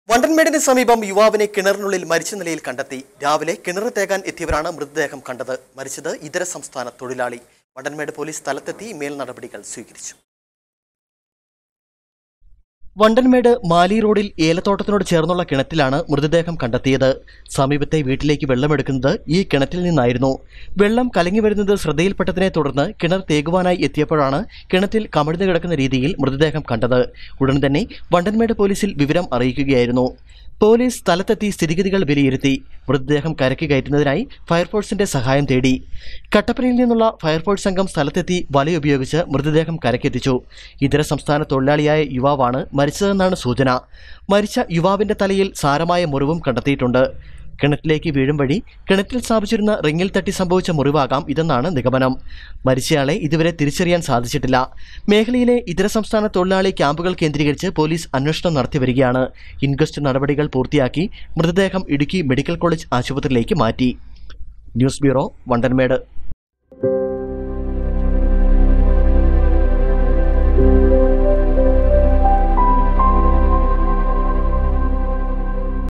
വണ്ടൻമേടിന് സമീപം യുവാവിനെ കിണറിനുള്ളിൽ മരിച്ച നിലയിൽ കണ്ടെത്തി രാവിലെ കിണർ തേകാൻ എത്തിയവരാണ് മൃതദേഹം കണ്ടത് മരിച്ചത് ഇതര സംസ്ഥാന തൊഴിലാളി വണ്ടൻമേട് പോലീസ് സ്ഥലത്തെത്തി മേൽ നടപടികൾ സ്വീകരിച്ചു വണ്ടൻമേട് മാലി റോഡിൽ ഏലത്തോട്ടത്തിനോട് ചേർന്നുള്ള കിണറ്റിലാണ് മൃതദേഹം കണ്ടെത്തിയത് സമീപത്തെ വീട്ടിലേക്ക് വെള്ളമെടുക്കുന്നത് ഈ കിണറ്റിൽ നിന്നായിരുന്നു വെള്ളം കലങ്ങി വരുന്നത് ശ്രദ്ധയിൽപ്പെട്ടതിനെ തുടർന്ന് കിണർ തേകുവാനായി എത്തിയപ്പോഴാണ് കിണറ്റിൽ കമിഴ്ന്നു കിടക്കുന്ന രീതിയിൽ മൃതദേഹം കണ്ടത് ഉടൻ തന്നെ വണ്ടൻമേട് പോലീസിൽ വിവരം അറിയിക്കുകയായിരുന്നു പോലീസ് സ്ഥലത്തെത്തി സ്ഥിതിഗതികൾ വിലയിരുത്തി മൃതദേഹം കരയ്ക്ക് കയറ്റുന്നതിനായി ഫയർഫോഴ്സിന്റെ സഹായം തേടി കട്ടപ്പനയിൽ നിന്നുള്ള ഫയർഫോഴ്സ് സംഘം സ്ഥലത്തെത്തി വലയുപയോഗിച്ച് മൃതദേഹം കരയ്ക്കെത്തിച്ചു ഇതര സംസ്ഥാന തൊഴിലാളിയായ യുവാവാണ് മരിച്ചതെന്നാണ് സൂചന മരിച്ച യുവാവിന്റെ തലയിൽ സാരമായ മുറിവും കണ്ടെത്തിയിട്ടുണ്ട് കിണറ്റിലേക്ക് വീഴും വഴി കിണറ്റിൽ സ്ഥാപിച്ചിരുന്ന റിങ്ങിൽ തട്ടി സംഭവിച്ച മുറിവാകാം ഇതെന്നാണ് നിഗമനം മരിച്ചയാളെ ഇതുവരെ തിരിച്ചറിയാൻ സാധിച്ചിട്ടില്ല മേഖലയിലെ ഇതര സംസ്ഥാന തൊഴിലാളി ക്യാമ്പുകൾ കേന്ദ്രീകരിച്ച് പോലീസ് അന്വേഷണം നടത്തി വരികയാണ് ഇൻക്വസ്റ്റ് നടപടികൾ പൂർത്തിയാക്കി മൃതദേഹം ഇടുക്കി മെഡിക്കൽ കോളേജ് ആശുപത്രിയിലേക്ക് മാറ്റി ന്യൂസ് ബ്യൂറോ വണ്ടൻമേട്